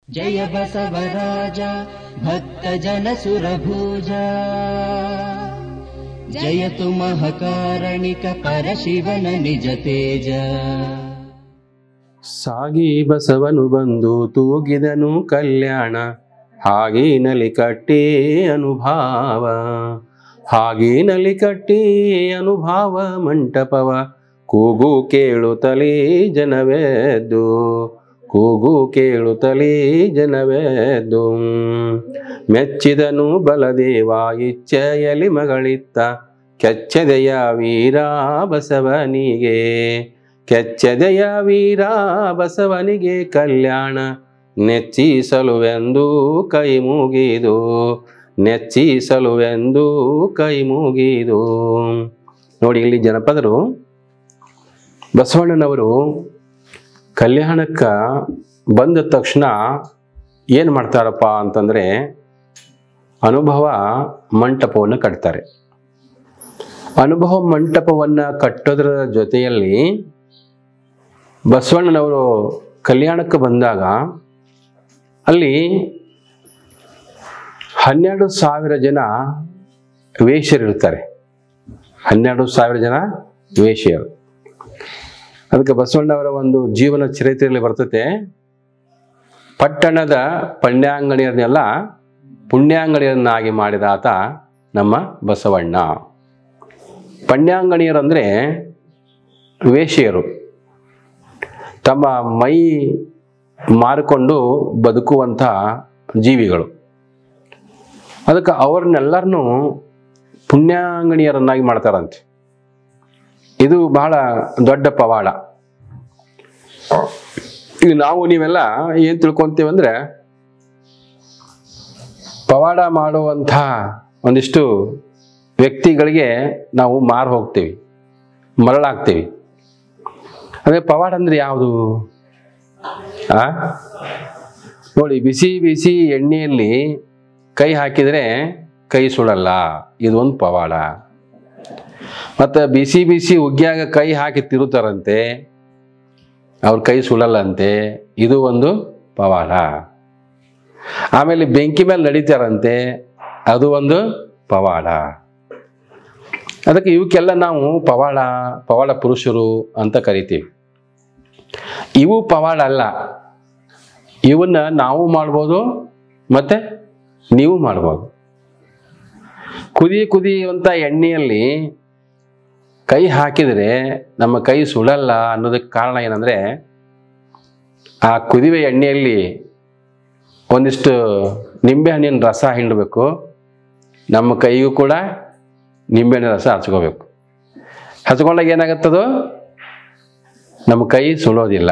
जय बसवराज भक्तजनसुरभूजा जयतु महकारणिक परशिवन निज तेज ಸಾಗಿ ಬಸವನು ಬಂದು ತೂಗಿದನು ಕಲ್ಯಾಣ ಹಾಗೇನಲಿ ಕಟ್ಟಿ ಅನುಭಾವ ಹಾಗೇನಲಿ ಕಟ್ಟಿ ಅನುಭಾವ ಮಂಟಪವ ಕೂಗು ಕೇಳುತ್ತಲೇ ಜನವೆದ್ದು ಕೂಗು ಕೇಳುತ್ತಲೇ ಜನವೆದ್ದು ಮೆಚ್ಚಿದನು ಬಲದೇವ ಇಚ್ಛೆಯಲಿ ಮಗಳಿತ್ತ ಕೆಚ್ಚದೆಯ ವೀರ ಬಸವನಿಗೆ ಕೆಚ್ಚದೆಯ ವೀರ ಬಸವನಿಗೆ ಕಲ್ಯಾಣ ನೆಚ್ಚಿಸಲುವೆಂದು ಕೈ ಮುಗಿದು ನೆಚ್ಚಿಸಲುವೆಂದು ಕೈ ಮುಗಿದು ನೋಡಿ ಇಲ್ಲಿ ಜನಪದರು ಬಸವಣ್ಣನವರು ಕಲ್ಯಾಣಕ್ಕ ಬಂದ ತಕ್ಷಣ ಏನು ಮಾಡ್ತಾರಪ್ಪ ಅಂತಂದರೆ ಅನುಭವ ಮಂಟಪವನ್ನು ಕಟ್ತಾರೆ ಅನುಭವ ಮಂಟಪವನ್ನು ಕಟ್ಟೋದ್ರ ಜೊತೆಯಲ್ಲಿ ಬಸವಣ್ಣನವರು ಕಲ್ಯಾಣಕ್ಕೆ ಬಂದಾಗ ಅಲ್ಲಿ ಹನ್ನೆರಡು ಸಾವಿರ ಜನ ವೇಶ್ಯರಿರ್ತಾರೆ ಹನ್ನೆರಡು ಸಾವಿರ ಜನ ವೇಶ್ಯರು ಅದಕ್ಕೆ ಬಸವಣ್ಣವರ ಒಂದು ಜೀವನ ಚರಿತ್ರೆಯಲ್ಲಿ ಬರ್ತತೆ ಪಟ್ಟಣದ ಪಣ್ಯಾಂಗಣಿಯರನ್ನೆಲ್ಲ ಪುಣ್ಯಾಂಗಣಿಯರನ್ನಾಗಿ ಮಾಡಿದ ಆತ ನಮ್ಮ ಬಸವಣ್ಣ ಪಣ್ಯಾಂಗಣಿಯರಂದರೆ ವೇಶ್ಯರು ತಮ್ಮ ಮೈ ಮಾರಿಕೊಂಡು ಬದುಕುವಂಥ ಜೀವಿಗಳು ಅದಕ್ಕೆ ಅವ್ರನ್ನೆಲ್ಲರನ್ನೂ ಪುಣ್ಯಾಂಗಣಿಯರನ್ನಾಗಿ ಮಾಡ್ತಾರಂತೆ ಇದು ಬಹಳ ದೊಡ್ಡ ಪವಾಡ ಈಗ ನಾವು ನೀವೆಲ್ಲ ಏನು ತಿಳ್ಕೊಂತೀವಿ ಅಂದರೆ ಪವಾಡ ಮಾಡುವಂಥ ಒಂದಿಷ್ಟು ವ್ಯಕ್ತಿಗಳಿಗೆ ನಾವು ಮಾರು ಹೋಗ್ತೀವಿ ಮರಳಾಗ್ತೀವಿ ಅದೇ ಪವಾಡ ಅಂದ್ರೆ ಯಾವುದು ಆ ನೋಡಿ ಬಿಸಿ ಬಿಸಿ ಎಣ್ಣೆಯಲ್ಲಿ ಕೈ ಹಾಕಿದರೆ ಕೈ ಸುಡಲ್ಲ ಇದೊಂದು ಪವಾಡ ಮತ್ತು ಬಿಸಿ ಬಿಸಿ ಉಗ್ಯಾಗ ಕೈ ಹಾಕಿ ತಿರುತ್ತಾರಂತೆ ಅವ್ರ ಕೈ ಸುಡಲ್ಲಂತೆ ಇದು ಒಂದು ಪವಾಡ ಆಮೇಲೆ ಬೆಂಕಿ ಮೇಲೆ ನಡೀತಾರಂತೆ ಅದು ಒಂದು ಪವಾಡ ಅದಕ್ಕೆ ಇವಕ್ಕೆಲ್ಲ ನಾವು ಪವಾಡ ಪವಾಡ ಪುರುಷರು ಅಂತ ಕರಿತೀವಿ ಇವು ಪವಾಡ ಅಲ್ಲ ಇವನ್ನ ನಾವು ಮಾಡ್ಬೋದು ಮತ್ತೆ ನೀವು ಮಾಡ್ಬೋದು ಕುದಿ ಕುದಿಯುವಂಥ ಎಣ್ಣೆಯಲ್ಲಿ ಕೈ ಹಾಕಿದರೆ ನಮ್ಮ ಕೈ ಸುಡಲ್ಲ ಅನ್ನೋದಕ್ಕೆ ಕಾರಣ ಏನಂದರೆ ಆ ಕುದಿಯುವ ಎಣ್ಣೆಯಲ್ಲಿ ಒಂದಿಷ್ಟು ನಿಂಬೆಹಣ್ಣಿನ ರಸ ಹಿಂಡಬೇಕು ನಮ್ಮ ಕೈಗೂ ಕೂಡ ನಿಂಬೆಹಣ್ಣಿನ ರಸ ಹಚ್ಕೋಬೇಕು ಹಚ್ಕೊಂಡಾಗ ಏನಾಗುತ್ತದು ನಮ್ಮ ಕೈ ಸುಳೋದಿಲ್ಲ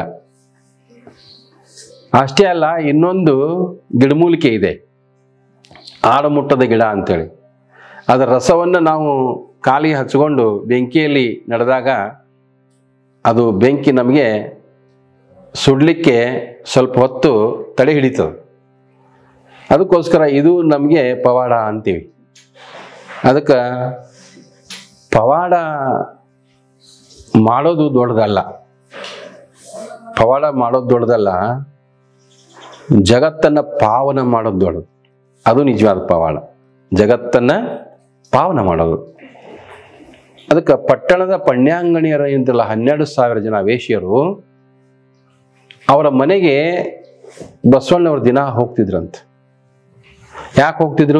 ಅಷ್ಟೇ ಅಲ್ಲ ಇನ್ನೊಂದು ಗಿಡಮೂಲಿಕೆ ಇದೆ ಆಡುಮುಟ್ಟದ ಗಿಡ ಅಂತೇಳಿ ಅದರ ರಸವನ್ನು ನಾವು ಕಾಲಿಗೆ ಹಚ್ಕೊಂಡು ಬೆಂಕಿಯಲ್ಲಿ ನಡೆದಾಗ ಅದು ಬೆಂಕಿ ನಮಗೆ ಸುಡಲಿಕ್ಕೆ ಸ್ವಲ್ಪ ಹೊತ್ತು ತಡೆ ಹಿಡಿತದೆ ಅದಕ್ಕೋಸ್ಕರ ಇದು ನಮಗೆ ಪವಾಡ ಅಂತೀವಿ ಅದಕ್ಕೆ ಪವಾಡ ಮಾಡೋದು ದೊಡ್ಡದಲ್ಲ ಪವಾಡ ಮಾಡೋದು ದೊಡ್ಡದಲ್ಲ ಜಗತ್ತನ್ನು ಪಾವನ ಮಾಡೋದು ದೊಡ್ಡದು ಅದು ನಿಜವಾದ ಪವಾಡ ಜಗತ್ತನ್ನು ಪಾವನ ಮಾಡೋದು ಅದಕ್ಕೆ ಪಟ್ಟಣದ ಪಣ್ಯಾಂಗಣಿಯರ ಇಂತಲ್ಲ ಹನ್ನೆರಡು ಸಾವಿರ ಜನ ವೇಶ್ಯರು ಅವರ ಮನೆಗೆ ಬಸವಣ್ಣವ್ರ ದಿನ ಹೋಗ್ತಿದ್ರಂತೆ ಯಾಕೆ ಹೋಗ್ತಿದ್ರು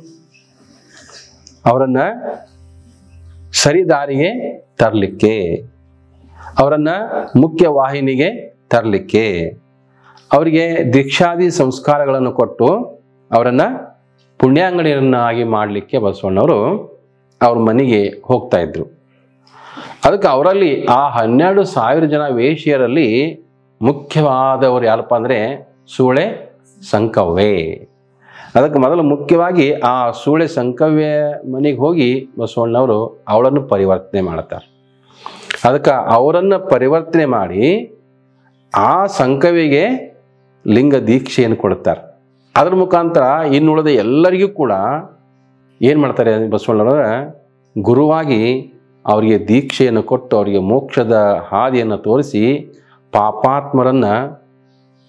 ಅವರನ್ನ ಸರಿ ದಾರಿಗೆ ತರಲಿಕ್ಕೆ ಅವರನ್ನ ಮುಖ್ಯ ವಾಹಿನಿಗೆ ತರಲಿಕ್ಕೆ ಅವರಿಗೆ ದೀಕ್ಷಾದಿ ಸಂಸ್ಕಾರಗಳನ್ನು ಕೊಟ್ಟು ಅವರನ್ನ ಪುಣ್ಯಾಂಗಣಿಯರನ್ನಾಗಿ ಮಾಡಲಿಕ್ಕೆ ಬಸವಣ್ಣವರು ಅವ್ರ ಮನೆಗೆ ಹೋಗ್ತಾ ಇದ್ರು ಅದಕ್ಕೆ ಅವರಲ್ಲಿ ಆ ಹನ್ನೆರಡು ಸಾವಿರ ಜನ ವೇಶ್ಯರಲ್ಲಿ ಮುಖ್ಯವಾದವರು ಯಾರಪ್ಪ ಅಂದರೆ ಸೂಳೆ ಸಂಕವ್ವೆ ಅದಕ್ಕೆ ಮೊದಲು ಮುಖ್ಯವಾಗಿ ಆ ಸೂಳೆ ಸಂಕವ್ಯ ಮನೆಗೆ ಹೋಗಿ ಬಸವಣ್ಣವರು ಅವಳನ್ನು ಪರಿವರ್ತನೆ ಮಾಡ್ತಾರೆ ಅದಕ್ಕೆ ಅವರನ್ನು ಪರಿವರ್ತನೆ ಮಾಡಿ ಆ ಸಂಕವಿಗೆ ಲಿಂಗ ದೀಕ್ಷೆಯನ್ನು ಕೊಡುತ್ತಾರೆ ಅದ್ರ ಮುಖಾಂತರ ಇನ್ನುಳಿದ ಎಲ್ಲರಿಗೂ ಕೂಡ ಏನು ಮಾಡ್ತಾರೆ ಬಸವಣ್ಣವರ ಗುರುವಾಗಿ ಅವರಿಗೆ ದೀಕ್ಷೆಯನ್ನು ಕೊಟ್ಟು ಅವರಿಗೆ ಮೋಕ್ಷದ ಹಾದಿಯನ್ನು ತೋರಿಸಿ ಪಾಪಾತ್ಮರನ್ನು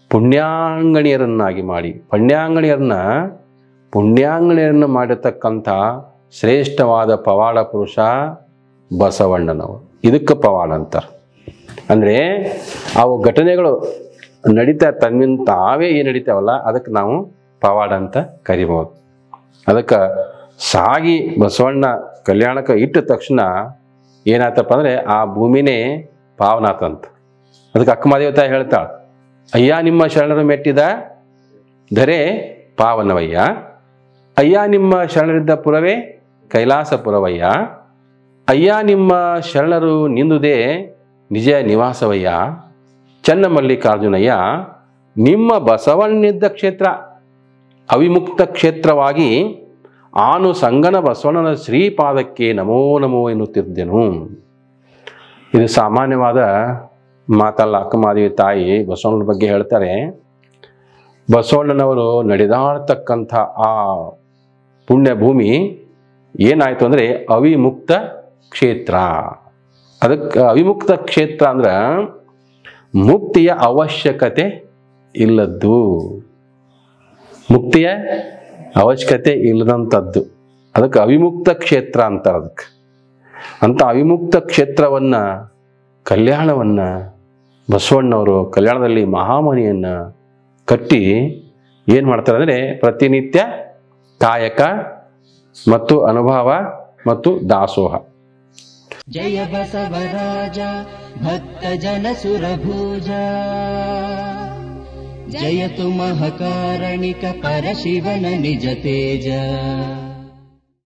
ಪುಣ್ಯಾಂಗಣಿಯರನ್ನಾಗಿ ಮಾಡಿ ಪುಣ್ಯಾಂಗಣಿಯರನ್ನ ಪುಣ್ಯಾಂಗಣಿಯರನ್ನು ಮಾಡಿರ್ತಕ್ಕಂಥ ಶ್ರೇಷ್ಠವಾದ ಪವಾಡ ಪುರುಷ ಬಸವಣ್ಣನವರು ಇದಕ್ಕೆ ಪವಾಡ ಅಂತಾರೆ ಅಂದರೆ ಅವು ಘಟನೆಗಳು ನಡೀತಾ ತನ್ನಿಂದ ತಾವೇ ಏನು ನಡೀತಾವಲ್ಲ ಅದಕ್ಕೆ ನಾವು ಪವಾಡ ಅಂತ ಕರಿಬೋದು ಅದಕ್ಕೆ ಸಾಗಿ ಬಸವಣ್ಣ ಕಲ್ಯಾಣಕ್ಕೆ ಇಟ್ಟ ತಕ್ಷಣ ಏನಾಯ್ತಪ್ಪ ಅಂದರೆ ಆ ಭೂಮಿನೇ ಪಾವನಾತಂತ ಅದಕ್ಕೆ ಅಕ್ಕಮಾದೇವಿ ತಾಯಿ ಹೇಳ್ತಾಳೆ ಅಯ್ಯ ನಿಮ್ಮ ಶರಣರು ಮೆಟ್ಟಿದ ಧರೆ ಪಾವನವಯ್ಯ ಅಯ್ಯ ನಿಮ್ಮ ಶರಣರಿದ್ದ ಪುರವೇ ಕೈಲಾಸಪುರವಯ್ಯ ಅಯ್ಯ ನಿಮ್ಮ ಶರಣರು ನಿಂದುದೇ ನಿಜ ನಿವಾಸವಯ್ಯ ಚನ್ನಮಲ್ಲಿಕಾರ್ಜುನಯ್ಯ ನಿಮ್ಮ ಬಸವಣ್ಣಿದ್ದ ಕ್ಷೇತ್ರ ಅವಿಮುಕ್ತ ಕ್ಷೇತ್ರವಾಗಿ ಆನು ಸಂಗನ ಬಸವಣ್ಣನ ಶ್ರೀಪಾದಕ್ಕೆ ನಮೋ ನಮೋ ಎನ್ನುತ್ತಿದ್ದೆನು ಇದು ಸಾಮಾನ್ಯವಾದ ಮಾತಲ್ಲ ಅಕ್ಕಮಾದೇವಿ ತಾಯಿ ಬಸವಣ್ಣನ ಬಗ್ಗೆ ಹೇಳ್ತಾರೆ ಬಸವಣ್ಣನವರು ನಡೆದಾಡ್ತಕ್ಕಂಥ ಆ ಪುಣ್ಯ ಭೂಮಿ ಏನಾಯಿತು ಅಂದರೆ ಅವಿಮುಕ್ತ ಕ್ಷೇತ್ರ ಅದಕ್ಕೆ ಅವಿಮುಕ್ತ ಕ್ಷೇತ್ರ ಅಂದ್ರೆ ಮುಕ್ತಿಯ ಅವಶ್ಯಕತೆ ಇಲ್ಲದ್ದು ಮುಕ್ತಿಯ ಅವಶ್ಯಕತೆ ಇಲ್ಲದಂಥದ್ದು ಅದಕ್ಕೆ ಅವಿಮುಕ್ತ ಕ್ಷೇತ್ರ ಅಂತಾರೆ ಅದಕ್ಕೆ ಅಂತ ಅವಿಮುಕ್ತ ಕ್ಷೇತ್ರವನ್ನ ಕಲ್ಯಾಣವನ್ನ ಬಸವಣ್ಣವರು ಕಲ್ಯಾಣದಲ್ಲಿ ಮಹಾಮನಿಯನ್ನ ಕಟ್ಟಿ ಏನು ಮಾಡ್ತಾರೆ ಅಂದರೆ ಪ್ರತಿನಿತ್ಯ ಕಾಯಕ ಮತ್ತು ಅನುಭವ ಮತ್ತು ದಾಸೋಹ ಜಯ ಬಸವರಾಜ ಭಕ್ತ ಜನ ಸುರಭೂಜ ಜಯತು ಮಹಕಾರಣಿಕ ಪರಶಿವನ ನಿಜ ತೇಜ